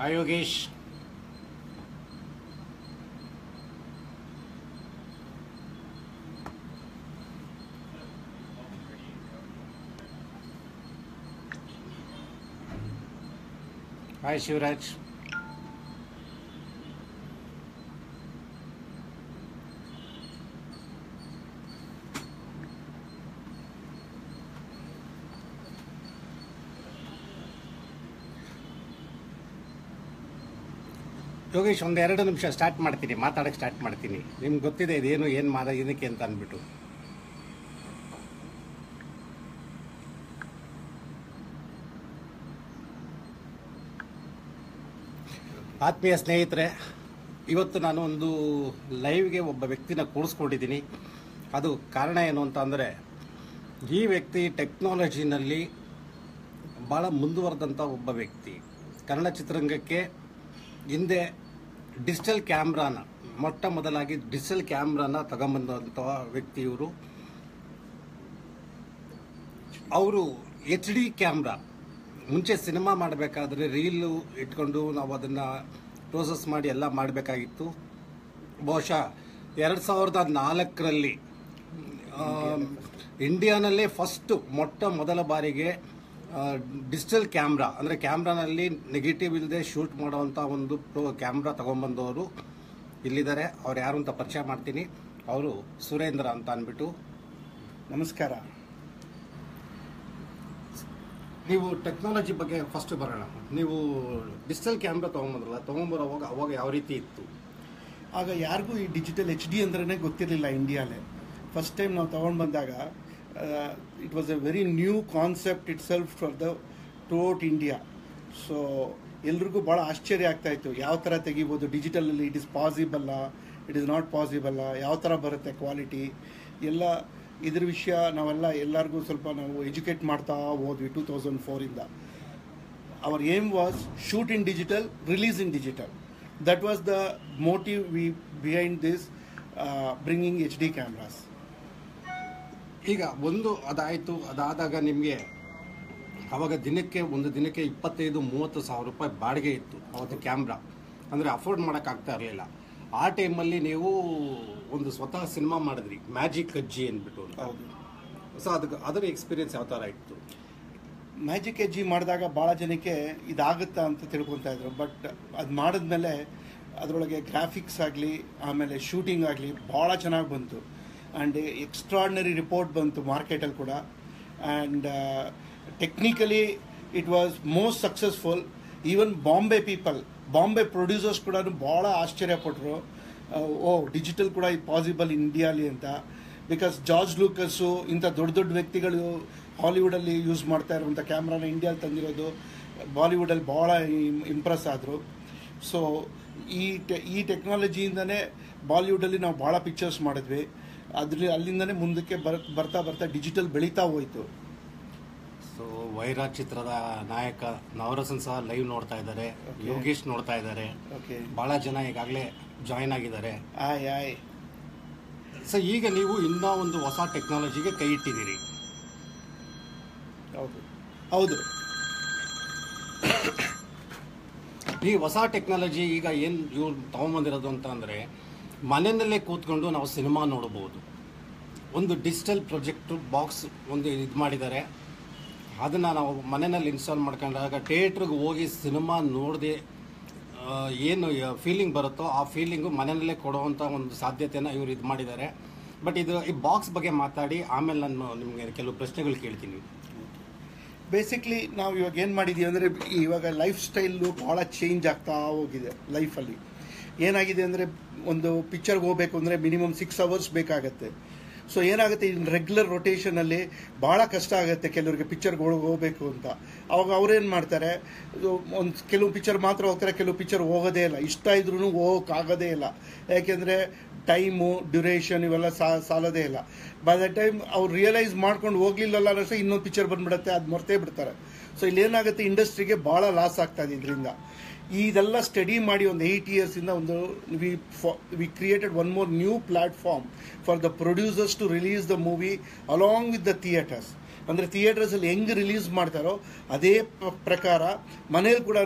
Hi Yogesh hi Shivaraj Yogesh ಒಂದು ಎರಡು ನಿಮಿಷ ಸ್ಟಾರ್ಟ್ ಮಾಡ್ತೀನಿ ಮಾತಾಡಕ್ಕೆ ಸ್ಟಾರ್ಟ್ ಮಾಡ್ತೀನಿ ನಿಮ್ಗೆ ಗೊತ್ತಿದೆ ಇದೇನು ಏನು ಮಾಡ ಏನಕ್ಕೆ ಅಂತ ಅಂದ್ಬಿಟ್ಟು ಆತ್ಮೀಯ ಸ್ನೇಹಿತರೆ ಇವತ್ತು ನಾನು ಒಂದು ಲೈವ್ಗೆ ಒಬ್ಬ ವ್ಯಕ್ತಿನ ಕೂಡಿಸ್ಕೊಂಡಿದ್ದೀನಿ ಅದು ಕಾರಣ ಏನು ಅಂತ ಅಂದರೆ ಈ ವ್ಯಕ್ತಿ ಟೆಕ್ನಾಲಜಿನಲ್ಲಿ ಭಾಳ ಮುಂದುವರೆದಂಥ ಒಬ್ಬ ವ್ಯಕ್ತಿ ಕನ್ನಡ ಚಿತ್ರರಂಗಕ್ಕೆ ಹಿಂದೆ ಡಿಜಿಟಲ್ ಕ್ಯಾಮ್ರಾನ ಮೊಟ್ಟ ಮೊದಲಾಗಿ ಡಿಜಿಟಲ್ ಕ್ಯಾಮ್ರಾನ ತಗೊಂಬಂದಂಥ ವ್ಯಕ್ತಿ ಇವರು ಅವರು ಎಚ್ ಡಿ ಕ್ಯಾಮ್ರಾ ಮುಂಚೆ ಸಿನಿಮಾ ಮಾಡಬೇಕಾದ್ರೆ ರೀಲು ಇಟ್ಕೊಂಡು ನಾವು ಅದನ್ನು ಪ್ರೋಸೆಸ್ ಮಾಡಿ ಎಲ್ಲ ಮಾಡಬೇಕಾಗಿತ್ತು ಬಹುಶಃ ಎರಡು ಸಾವಿರದ ನಾಲ್ಕರಲ್ಲಿ ಇಂಡಿಯಾನಲ್ಲೇ ಫಸ್ಟ್ ಮೊಟ್ಟ ಮೊದಲ ಬಾರಿಗೆ ಡಿಜಿಟಲ್ ಕ್ಯಾಮ್ರಾ ಅಂದರೆ ಕ್ಯಾಮ್ರಾನಲ್ಲಿ ನೆಗೆಟಿವ್ ಇಲ್ಲದೆ ಶೂಟ್ ಮಾಡುವಂಥ ಒಂದು ಪ್ರೋ ಕ್ಯಾಮ್ರಾ ತಗೊಂಬಂದವರು ಇಲ್ಲಿದ್ದಾರೆ ಅವ್ರು ಯಾರು ಅಂತ ಪರಿಚಯ ಮಾಡ್ತೀನಿ ಅವರು ಸುರೇಂದ್ರ ಅಂತ ಅಂದ್ಬಿಟ್ಟು ನಮಸ್ಕಾರ ನೀವು ಟೆಕ್ನಾಲಜಿ ಬಗ್ಗೆ ಫಸ್ಟ್ ಬರೋಣ ನೀವು ಡಿಜಿಟಲ್ ಕ್ಯಾಮ್ರಾ ತೊಗೊಂಬಂದ್ರಲ್ಲ ತೊಗೊಂಬರೋವಾಗ ಅವಾಗ ಯಾವ ರೀತಿ ಇತ್ತು ಆಗ ಯಾರಿಗೂ ಈ ಡಿಜಿಟಲ್ ಎಚ್ ಡಿ ಅಂದ್ರೇ ಗೊತ್ತಿರಲಿಲ್ಲ ಇಂಡಿಯಾಲೆ ಫಸ್ಟ್ ಟೈಮ್ ನಾವು ತೊಗೊಂಡು ಬಂದಾಗ it was a very new concept itself for the total India so ಎಲ್ರಿಗೂ ಭಾಳ ಆಶ್ಚರ್ಯ ಆಗ್ತಾ ಇತ್ತು ಯಾವ ಥರ ತೆಗಿಬೋದು ಡಿಜಿಟಲಲ್ಲಿ ಇಟ್ ಇಸ್ ಪಾಸಿಬಲ್ಲ ಇಟ್ ಇಸ್ ನಾಟ್ ಪಾಸಿಬಲ್ಲ ಯಾವ ಥರ ಬರುತ್ತೆ ಕ್ವಾಲಿಟಿ ಎಲ್ಲ ಇದ್ರ ವಿಷಯ ನಾವೆಲ್ಲ ಎಲ್ಲರಿಗೂ ಸ್ವಲ್ಪ ನಾವು ಎಜುಕೇಟ್ ಮಾಡ್ತಾ ಹೋದ್ವಿ ಟೂ ತೌಸಂಡ್ ಫೋರಿಂದ our aim was shoot in digital, release in digital. That was the motive we behind this uh, bringing HD cameras. ಈಗ ಒಂದು ಅದಾಯಿತು ಅದಾದಾಗ ನಿಮಗೆ ಅವಾಗ ದಿನಕ್ಕೆ ಒಂದು ದಿನಕ್ಕೆ ಇಪ್ಪತ್ತೈದು ಮೂವತ್ತು ಸಾವಿರ ರೂಪಾಯಿ ಬಾಡಿಗೆ ಇತ್ತು ಅವತ್ತು ಕ್ಯಾಮ್ರಾ ಅಂದರೆ ಅಫೋರ್ಡ್ ಮಾಡೋಕ್ಕಾಗ್ತಾ ಇರಲಿಲ್ಲ ಆ ಟೈಮಲ್ಲಿ ನೀವು ಒಂದು ಸ್ವತಃ ಸಿನಿಮಾ ಮಾಡಿದ್ರಿ ಮ್ಯಾಜಿಕ್ ಅಜ್ಜಿ ಅಂದ್ಬಿಟ್ಟು ಅಂತ ಹೌದು ಸೊ ಅದಕ್ಕೆ ಅದರ ಎಕ್ಸ್ಪೀರಿಯನ್ಸ್ ಯಾವ ಥರ ಇತ್ತು ಮ್ಯಾಜಿಕ್ ಎಜ್ಜಿ ಮಾಡಿದಾಗ ಭಾಳ ಜನಕ್ಕೆ ಇದಾಗುತ್ತಾ ಅಂತ ತಿಳ್ಕೊತಾ ಇದ್ರು ಬಟ್ ಅದು ಮಾಡಿದ್ಮೇಲೆ ಅದರೊಳಗೆ ಗ್ರಾಫಿಕ್ಸ್ ಆಗಲಿ ಆಮೇಲೆ ಶೂಟಿಂಗ್ ಆಗಲಿ ಭಾಳ ಚೆನ್ನಾಗಿ ಬಂತು ಆ್ಯಂಡ್ ಎಕ್ಸ್ಟ್ರಾರ್ಡಿನರಿ ರಿಪೋರ್ಟ್ ಬಂತು ಮಾರ್ಕೆಟಲ್ಲಿ ಕೂಡ and technically it was most successful even Bombay people Bombay producers ಕೂಡ ಭಾಳ ಆಶ್ಚರ್ಯಪಟ್ಟರು ಓ ಡಿಜಿಟಲ್ ಕೂಡ ಪಾಸಿಬಲ್ ಇಂಡಿಯಾಲಿ ಅಂತ ಬಿಕಾಸ್ ಜಾರ್ಜ್ ಲೂಕಸ್ಸು ಇಂಥ ದೊಡ್ಡ ದೊಡ್ಡ ವ್ಯಕ್ತಿಗಳು ಹಾಲಿವುಡಲ್ಲಿ ಯೂಸ್ ಮಾಡ್ತಾ ಇರುವಂಥ ಕ್ಯಾಮ್ರಾನ ಇಂಡಿಯಾಲಿ ತಂದಿರೋದು ಬಾಲಿವುಡಲ್ಲಿ ಭಾಳ ಇಂಪ್ರೆಸ್ ಆದರು ಸೊ ಈ ಟೆ ಈ ಟೆಕ್ನಾಲಜಿಯಿಂದನೇ ಬಾಲಿವುಡಲ್ಲಿ ನಾವು ಭಾಳ ಪಿಕ್ಚರ್ಸ್ ಮಾಡಿದ್ವಿ ಅದ್ರ ಅಲ್ಲಿಂದನೇ ಮುಂದಕ್ಕೆ ಬರ್ ಬರ್ತಾ ಬರ್ತಾ ಡಿಜಿಟಲ್ ಬೆಳೀತಾ ಹೋಯಿತು ಸೊ ವೈರ ಚಿತ್ರದ ನಾಯಕ ನವರಸನ್ ಸಹ ಲೈವ್ ನೋಡ್ತಾ ಇದ್ದಾರೆ Okay. ಯೋಗೇಶ್ ನೋಡ್ತಾ ಇದ್ದಾರೆ ಓಕೆ ಭಾಳ ಜನ ಈಗಾಗಲೇ ಜಾಯ್ನ್ ಆಗಿದ್ದಾರೆ ಆಯ್ ಆಯ್ ಸೊ ಈಗ ನೀವು ಇನ್ನೂ ಒಂದು ಹೊಸ ಟೆಕ್ನಾಲಜಿಗೆ ಕೈ ಇಟ್ಟಿದ್ದೀರಿ ಹೌದು ಹೌದು ಈ ಹೊಸ ಟೆಕ್ನಾಲಜಿ ಈಗ ಏನು ಇವ್ರು ತೊಗೊಂಬಂದಿರೋದು ಅಂತ ಅಂದರೆ ಮನೆಯಲ್ಲೇ ಕೂತ್ಕೊಂಡು ನಾವು ಸಿನಿಮಾ ನೋಡಬಹುದು ಒಂದು ಡಿಜಿಟಲ್ ಪ್ರೊಜೆಕ್ಟ್ ಬಾಕ್ಸ್ ಒಂದು ಇದು ಮಾಡಿದ್ದಾರೆ ಅದನ್ನು ನಾವು ಮನೆಯಲ್ಲಿ ಇನ್ಸ್ಟಾಲ್ ಮಾಡ್ಕೊಂಡಾಗ ಥಿಯೇಟ್ರಿಗೆ ಹೋಗಿ ಸಿನಿಮಾ ನೋಡದೆ ಏನು ಫೀಲಿಂಗ್ ಬರುತ್ತೋ ಆ ಫೀಲಿಂಗು ಮನೆಯಲ್ಲೇ ಕೊಡುವಂಥ ಒಂದು ಸಾಧ್ಯತೆಯನ್ನು ಇವರು ಇದು ಮಾಡಿದ್ದಾರೆ ಬಟ್ ಇದು ಈ ಬಾಕ್ಸ್ ಬಗ್ಗೆ ಮಾತಾಡಿ ಆಮೇಲೆ ನಾನು ನಿಮಗೆ ಕೆಲವು ಪ್ರಶ್ನೆಗಳು ಕೇಳ್ತೀನಿ ಬೇಸಿಕ್ಲಿ ನಾವು ಇವಾಗ ಏನು ಮಾಡಿದ್ದೀವಿ ಅಂದರೆ ಇವಾಗ ಲೈಫ್ ಸ್ಟೈಲು ಭಾಳ ಚೇಂಜ್ ಆಗ್ತಾ ಹೋಗಿದೆ ಲೈಫಲ್ಲಿ ಏನಾಗಿದೆ ಅಂದರೆ ಒಂದು ಪಿಕ್ಚರ್ಗೆ ಹೋಗಬೇಕು ಅಂದರೆ ಮಿನಿಮಮ್ ಸಿಕ್ಸ್ ಅವರ್ಸ್ ಬೇಕಾಗತ್ತೆ ಸೊ ಏನಾಗುತ್ತೆ ಇನ್ ರೆಗ್ಯುಲರ್ ರೊಟೇಷನಲ್ಲಿ ಭಾಳ ಕಷ್ಟ ಆಗುತ್ತೆ ಕೆಲವರಿಗೆ ಪಿಕ್ಚರ್ಗೆ ಹೋಗಬೇಕು ಅಂತ ಅವಾಗ ಅವ್ರೇನು ಮಾಡ್ತಾರೆ ಒಂದು ಕೆಲವು ಪಿಕ್ಚರ್ ಮಾತ್ರ ಹೋಗ್ತಾರೆ ಕೆಲವು ಪಿಕ್ಚರ್ ಹೋಗೋದೇ ಇಲ್ಲ ಇಷ್ಟ ಇದ್ರೂ ಹೋಗೋಕ್ಕಾಗೋದೇ ಇಲ್ಲ ಯಾಕೆಂದರೆ ಟೈಮು ಡ್ಯೂರೇಷನ್ ಇವೆಲ್ಲ ಸಾ ಸಾಲೋದೇ ಇಲ್ಲ ಬೈ ದ ಟೈಮ್ ಅವ್ರು ರಿಯಲೈಸ್ ಮಾಡ್ಕೊಂಡು ಹೋಗ್ಲಿಲ್ಲಲ್ಲ ಅನ್ನೋ ಇನ್ನೊಂದು ಪಿಕ್ಚರ್ ಬಂದ್ಬಿಡುತ್ತೆ ಅದು ಮರ್ತೇ ಬಿಡ್ತಾರೆ ಸೊ ಇಲ್ಲೇನಾಗುತ್ತೆ ಇಂಡಸ್ಟ್ರಿಗೆ ಭಾಳ ಲಾಸ್ ಆಗ್ತಾ ಇದೆ ಇದರಿಂದ ಇದೆಲ್ಲ ಸ್ಟಡಿ ಮಾಡಿ ಒಂದು ಏಯ್ಟ್ ಇಯರ್ಸಿಂದ ಒಂದು we we created one more new platform for the producers to release the movie along with the theatres ಅಂದರೆ ಥಿಯೇಟರ್ಸಲ್ಲಿ ಹೆಂಗೆ ರಿಲೀಸ್ ಮಾಡ್ತಾರೋ ಅದೇ ಪ- ಪ್ರಕಾರ ಮನೇಲಿ ಕೂಡ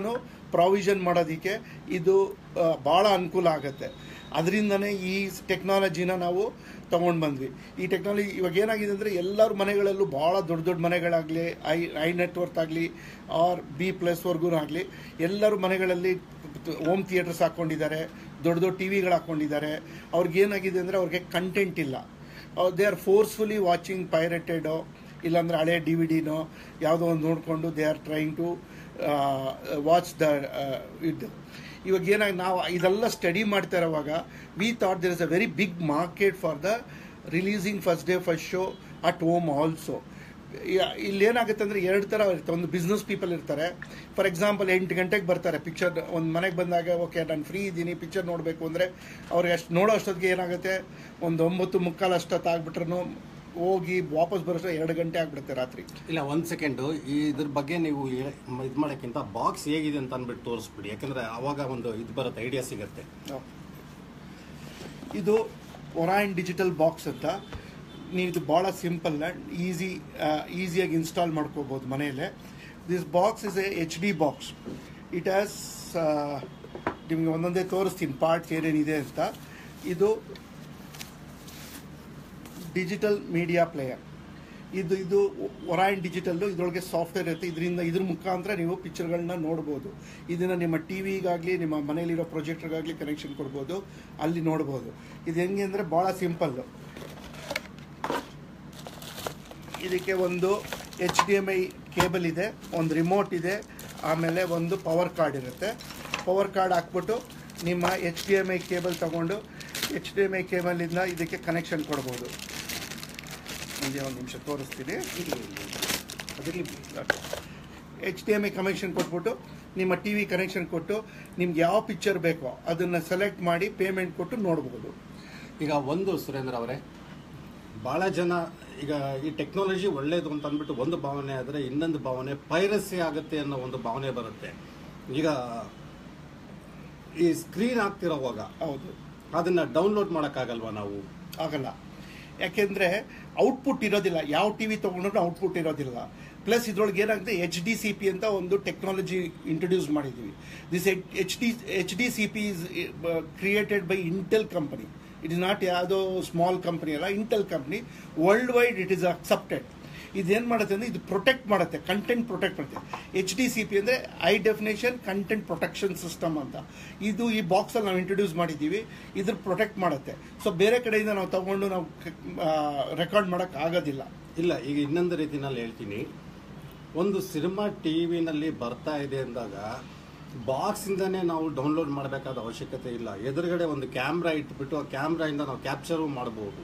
ಪ್ರಾವಿಷನ್ ಮಾಡೋದಕ್ಕೆ ಇದು ಭಾಳ ಅನುಕೂಲ ಆಗುತ್ತೆ ಅದರಿಂದನೇ ಈ ಟೆಕ್ನಾಲಜಿನ ನಾವು ತೊಗೊಂಡು ಬಂದ್ವಿ ಈ ಟೆಕ್ನಾಲಜಿ ಇವಾಗ ಏನಾಗಿದೆ ಅಂದರೆ ಎಲ್ಲರ ಮನೆಗಳಲ್ಲೂ ಭಾಳ ದೊಡ್ಡ ದೊಡ್ಡ ಮನೆಗಳಾಗಲಿ ಐ ಐ ನೆಟ್ವರ್ಕ್ ಆಗಲಿ ಆರ್ ಬಿ ಪ್ಲಸ್ವರೆಗೂ ಆಗಲಿ ಎಲ್ಲರ ಮನೆಗಳಲ್ಲಿ ಹೋಮ್ ಥಿಯೇಟರ್ಸ್ ಹಾಕ್ಕೊಂಡಿದ್ದಾರೆ ದೊಡ್ಡ ದೊಡ್ಡ ಟಿ ವಿಗಳು ಹಾಕ್ಕೊಂಡಿದ್ದಾರೆ ಅವ್ರಿಗೆ ಏನಾಗಿದೆ ಅಂದರೆ ಅವ್ರಿಗೆ ಕಂಟೆಂಟ್ ಇಲ್ಲ ದೇ ಆರ್ ಫೋರ್ಸ್ಫುಲಿ ವಾಚಿಂಗ್ ಪೈರೆಟೆಡೋ ಇಲ್ಲಾಂದ್ರೆ ಹಳೆ ಡಿ ವಿ ಡಿನೋ ಯಾವುದೋ ಒಂದು ನೋಡಿಕೊಂಡು they are trying to watch the ಇದು ಇವಾಗ ಏನಾಗಿ ನಾವು ಇದೆಲ್ಲ ಸ್ಟಡಿ ಮಾಡ್ತಾ ಇರೋವಾಗ we thought there is a very big market for the releasing first day first show at home also ಇಲ್ಲಿ ಏನಾಗುತ್ತೆ ಅಂದರೆ ಎರಡು ಥರ ಇರುತ್ತೆ ಒಂದು ಬಿಸ್ನೆಸ್ ಪೀಪಲ್ ಇರ್ತಾರೆ ಫಾರ್ ಎಕ್ಸಾಂಪಲ್ ಎಂಟು ಗಂಟೆಗೆ ಬರ್ತಾರೆ ಪಿಕ್ಚರ್ ಒಂದು ಮನೆಗೆ ಬಂದಾಗ ಓಕೆ ನಾನು ಫ್ರೀ ಇದ್ದೀನಿ ಪಿಕ್ಚರ್ ನೋಡಬೇಕು ಅಂದರೆ ಅವ್ರಿಗೆ ಅಷ್ಟು ನೋಡೋ ಅಷ್ಟೊತ್ತಿಗೆ ಏನಾಗುತ್ತೆ ಒಂದು ಒಂಬತ್ತು ಮುಕ್ಕಾಲು ಅಷ್ಟೊತ್ತು ಆಗ್ಬಿಟ್ರೂ ಹೋಗಿ ವಾಪಸ್ ಬರೋಷ್ಟು ಎರಡು ಗಂಟೆ ಆಗ್ಬಿಡುತ್ತೆ ರಾತ್ರಿ ಇಲ್ಲ ಒಂದು ಸೆಕೆಂಡು ಇದ್ರ ಬಗ್ಗೆ ನೀವು ಇದು ಮಾಡೋಕ್ಕಿಂತ ಬಾಕ್ಸ್ ಹೇಗಿದೆ ಅಂತ ಅಂದ್ಬಿಟ್ಟು ತೋರಿಸ್ಬಿಡಿ ಯಾಕಂದ್ರೆ ಅವಾಗ ಒಂದು ಇದು ಬರುತ್ತೆ ಐಡಿಯಾ ಸಿಗುತ್ತೆ ಇದು ಒರಾಯನ್ ಡಿಜಿಟಲ್ ಬಾಕ್ಸ್ ಅಂತ ನೀವು ಇದು ಭಾಳ ಸಿಂಪಲ್ ಈಸಿ ಈಸಿಯಾಗಿ ಇನ್ಸ್ಟಾಲ್ ಮಾಡ್ಕೋಬೋದು ಮನೆಯಲ್ಲೇ this box is a H D box it has ನಿಮಗೆ ಒಂದೊಂದೇ ತೋರಿಸ್ತೀನಿ ಪಾರ್ಟ್ಸ್ ಏನೇನಿದೆ ಅಂತ ಇದು ಡಿಜಿಟಲ್ ಮೀಡಿಯಾ ಪ್ಲೇಯರ್ ಇದು ಇದು ಒರಾಯನ್ ಡಿಜಿಟಲ್ಲು ಇದರೊಳಗೆ ಸಾಫ್ಟ್ವೇರ್ ಇರುತ್ತೆ ಇದರಿಂದ ಇದ್ರ ಮುಖಾಂತರ ನೀವು ಪಿಕ್ಚರ್ಗಳನ್ನ ನೋಡ್ಬೋದು ಇದನ್ನು ನಿಮ್ಮ ಟಿ ವಿಗಾಗಲಿ ನಿಮ್ಮ ಮನೆಯಲ್ಲಿರೋ ಪ್ರೊಜೆಕ್ಟರ್ಗಾಗಲಿ ಕನೆಕ್ಷನ್ ಕೊಡ್ಬೋದು ಅಲ್ಲಿ ನೋಡ್ಬೋದು ಇದು ಹೆಂಗೆ ಅಂದರೆ ಭಾಳ ಸಿಂಪಲ್ಲು ಇದಕ್ಕೆ ಒಂದು H D M I cable ಇದೆ ಒಂದು ರಿಮೋಟ್ ಇದೆ ಆಮೇಲೆ ಒಂದು ಪವರ್ ಕಾರ್ಡ್ ಇರುತ್ತೆ ಪವರ್ ಕಾರ್ಡ್ ಹಾಕ್ಬಿಟ್ಟು ನಿಮ್ಮ H D M I cable ತಗೊಂಡು ಎಚ್ ಡಿ ಎಮ್ ಐ ಕೇಬಲಿಂದ ಇದಕ್ಕೆ ಕನೆಕ್ಷನ್ ಕೊಡ್ಬೋದು ಮುಂದೆ ಒಂದು ನಿಮಿಷ ತೋರಿಸ್ತೀನಿ H D M I connection ಕೊಟ್ಬಿಟ್ಟು ನಿಮ್ಮ ಟಿ ವಿ ಕನೆಕ್ಷನ್ ಕೊಟ್ಟು ನಿಮ್ಗೆ ಯಾವ ಪಿಕ್ಚರ್ ಬೇಕೋ ಅದನ್ನು ಸೆಲೆಕ್ಟ್ ಮಾಡಿ ಪೇಮೆಂಟ್ ಕೊಟ್ಟು ನೋಡ್ಬೋದು ಈಗ ಒಂದು ಸುರೇಂದ್ರ ಅವರೇ ಭಾಳ ಜನ ಈಗ ಈ ಟೆಕ್ನಾಲಜಿ ಒಳ್ಳೇದು ಅಂತ ಅಂದ್ಬಿಟ್ಟು ಒಂದು ಭಾವನೆ ಆದರೆ ಇನ್ನೊಂದು ಭಾವನೆ ಪೈರಸಿ ಆಗುತ್ತೆ ಅನ್ನೋ ಒಂದು ಭಾವನೆ ಬರುತ್ತೆ ಈಗ ಈ ಸ್ಕ್ರೀನ್ ಆಗ್ತಿರೋವಾಗ ಹೌದು ಅದನ್ನ ಡೌನ್ಲೋಡ್ ಮಾಡೋಕ್ಕಾಗಲ್ವಾ ನಾವು ಆಗಲ್ಲ ಯಾಕೆಂದ್ರೆ ಔಟ್ಪುಟ್ ಇರೋದಿಲ್ಲ ಯಾವ ಟಿ ವಿ ತೊಗೊಂಡ್ರು ಔಟ್ಪುಟ್ ಇರೋದಿಲ್ಲ ಪ್ಲಸ್ ಇದ್ರೊಳಗೆ ಏನಾಗುತ್ತೆ ಎಚ್ ಡಿ ಸಿ ಪಿ ಅಂತ ಒಂದು ಟೆಕ್ನಾಲಜಿ ಇಂಟ್ರೊಡ್ಯೂಸ್ ಮಾಡಿದ್ದೀವಿ this H D H D C P is created by Intel company it is not ಯಾವುದೋ ಸ್ಮಾಲ್ ಕಂಪನಿ ಅಲ್ಲ Intel company world wide it is accepted ಇದೇನು ಮಾಡುತ್ತೆ ಅಂದರೆ ಇದು ಪ್ರೊಟೆಕ್ಟ್ ಮಾಡುತ್ತೆ ಕಂಟೆಂಟ್ ಪ್ರೊಟೆಕ್ಟ್ ಮಾಡುತ್ತೆ ಎಚ್ ಡಿ ಸಿ ಪಿ ಅಂದರೆ high definition content protection system ಅಂತ ಇದು ಈ ಬಾಕ್ಸಲ್ಲಿ ನಾವು ಇಂಟ್ರೊಡ್ಯೂಸ್ ಮಾಡಿದ್ದೀವಿ ಇದ್ರ ಪ್ರೊಟೆಕ್ಟ್ ಮಾಡುತ್ತೆ ಸೊ ಬೇರೆ ಕಡೆಯಿಂದ ನಾವು ತಗೊಂಡು ನಾವು ರೆಕಾರ್ಡ್ ಮಾಡೋಕ್ಕೆ ಆಗೋದಿಲ್ಲ ಇಲ್ಲ ಈಗ ಇನ್ನೊಂದು ರೀತಿನಲ್ಲಿ ಹೇಳ್ತೀನಿ ಒಂದು ಸಿನಿಮಾ ಟಿ ವಿನಲ್ಲಿ ಬರ್ತಾ ಇದೆ ಅಂದಾಗ ಬಾಕ್ಸಿಂದನೇ ನಾವು ಡೌನ್ಲೋಡ್ ಮಾಡಬೇಕಾದ ಅವಶ್ಯಕತೆ ಇಲ್ಲ ಎದುರುಗಡೆ ಒಂದು ಕ್ಯಾಮ್ರಾ ಇಟ್ಬಿಟ್ಟು ಆ ಕ್ಯಾಮ್ರಾಯಿಂದ ನಾವು ಕ್ಯಾಪ್ಚರು ಮಾಡ್ಬೋದು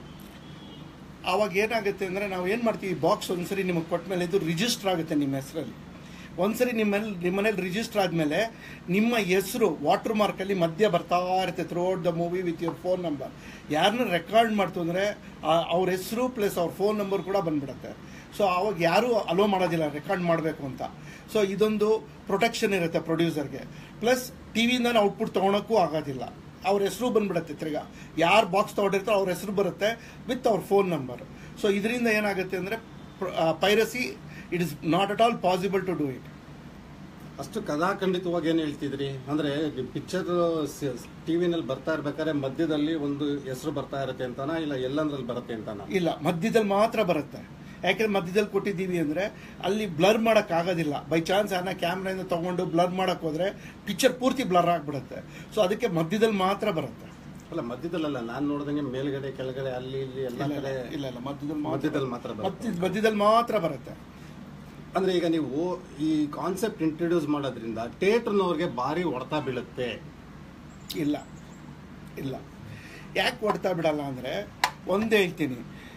ಆವಾಗ ಏನಾಗುತ್ತೆ ಅಂದರೆ ನಾವು ಏನು ಮಾಡ್ತೀವಿ ಬಾಕ್ಸ್ ಒಂದ್ಸರಿ ನಿಮಗೆ ಕೊಟ್ಟ ಮೇಲೆ ಇದು ರಿಜಿಸ್ಟರ್ ಆಗುತ್ತೆ ನಿಮ್ಮ ಹೆಸರಲ್ಲಿ ಒಂದ್ಸರಿ ನಿಮ್ಮಲ್ಲಿ ನಿಮ್ಮ ಮನೇಲಿ ರಿಜಿಸ್ಟರ್ ಆದಮೇಲೆ ನಿಮ್ಮ ಹೆಸರು ವಾಟರ್ ಮಾರ್ಕಲ್ಲಿ ಮಧ್ಯ ಬರ್ತಾ ಇರುತ್ತೆ throughout the movie with your phone number ಯಾರನ್ನ ರೆಕಾರ್ಡ್ ಮಾಡ್ತು ಅಂದರೆ ಅವ್ರ ಹೆಸರು ಪ್ಲಸ್ ಅವ್ರ ಫೋನ್ ನಂಬರ್ ಕೂಡ ಬಂದ್ಬಿಡುತ್ತೆ ಸೊ ಅವಾಗ ಯಾರೂ ಅಲೋ ಮಾಡೋದಿಲ್ಲ ರೆಕಾರ್ಡ್ ಮಾಡಬೇಕು ಅಂತ ಸೊ ಇದೊಂದು ಪ್ರೊಟೆಕ್ಷನ್ ಇರುತ್ತೆ ಪ್ರೊಡ್ಯೂಸರ್ಗೆ ಪ್ಲಸ್ ಟಿ ವಿಯಿಂದ ಔಟ್ಪುಟ್ ತೊಗೊಳಕ್ಕೂ ಆಗೋದಿಲ್ಲ ಅವ್ರ ಹೆಸರು ಬಂದ್ಬಿಡುತ್ತೆ ತಿರ್ಗಾ ಯಾರು ಬಾಕ್ಸ್ ತೊಗೊಂಡಿರ್ತಾರೋ ಅವ್ರ ಹೆಸರು ಬರುತ್ತೆ ವಿತ್ ಅವ್ರ ಫೋನ್ ನಂಬರ್ ಸೊ ಇದರಿಂದ ಏನಾಗುತ್ತೆ ಅಂದರೆ piracy it is not at all possible to do it ಅಷ್ಟು ಕದಾಖಂಡಿತವಾಗಿ ಏನು ಹೇಳ್ತಿದ್ರಿ ಅಂದ್ರೆ ಪಿಕ್ಚರ್ ಟಿವಿನಲ್ಲಿ ಬರ್ತಾ ಇರ್ಬೇಕಾದ್ರೆ ಮಧ್ಯದಲ್ಲಿ ಒಂದು ಹೆಸರು ಬರ್ತಾ ಇರುತ್ತೆ ಅಂತಾನ ಇಲ್ಲ ಎಲ್ಲಂದ್ರಲ್ಲಿ ಬರುತ್ತೆ ಅಂತಾನ ಇಲ್ಲ ಮಧ್ಯದಲ್ಲಿ ಮಾತ್ರ ಬರುತ್ತೆ ಯಾಕೆಂದ್ರೆ ಮಧ್ಯದಲ್ಲಿ ಕೊಟ್ಟಿದ್ದೀವಿ ಅಂದರೆ ಅಲ್ಲಿ ಬ್ಲರ್ ಮಾಡೋಕ್ಕೆ ಆಗೋದಿಲ್ಲ ಬೈ ಚಾನ್ಸ್ ಯಾರನ್ನ ಕ್ಯಾಮ್ರಾಯಿಂದ ತೊಗೊಂಡು ಬ್ಲರ್ ಮಾಡೋಕ್ಕೆ ಹೋದರೆ ಪಿಕ್ಚರ್ ಪೂರ್ತಿ ಬ್ಲರ್ ಆಗಿಬಿಡುತ್ತೆ ಸೊ ಅದಕ್ಕೆ ಮಧ್ಯದಲ್ಲಿ ಮಾತ್ರ ಬರುತ್ತೆ ಅಲ್ಲ ಮಧ್ಯದಲ್ಲಲ್ಲ ನಾನು ನೋಡಿದಂಗೆ ಮೇಲ್ಗಡೆ ಕೆಳಗಡೆ ಅಲ್ಲಿ ಇಲ್ಲಿ ಎಲ್ಲ ಇಲ್ಲ ಕಡೆ ಇಲ್ಲ ಇಲ್ಲ ಮಧ್ಯದಲ್ಲಿ ಮಾತ್ರ ಮಧ್ಯದಲ್ಲಿ ಮಾತ್ರ ಬರುತ್ತೆ ಮಧ್ಯ ಮಧ್ಯದಲ್ಲಿ ಮಾತ್ರ ಬರುತ್ತೆ ಅಂದ್ರೆ ಈಗ ನೀವು ಈ ಕಾನ್ಸೆಪ್ಟ್ ಇಂಟ್ರೊಡ್ಯೂಸ್ ಮಾಡೋದ್ರಿಂದ ಥಿಯೇಟರ್ನವ್ರಿಗೆ ಭಾರಿ ಹೊಡೆತ ಬೀಳುತ್ತೆ ಇಲ್ಲ ಇಲ್ಲ ಯಾಕೆ ಹೊಡ್ತಾ ಬಿಡಲ್ಲ ಅಂದರೆ ಒಂದೇ ಹೇಳ್ತೀನಿ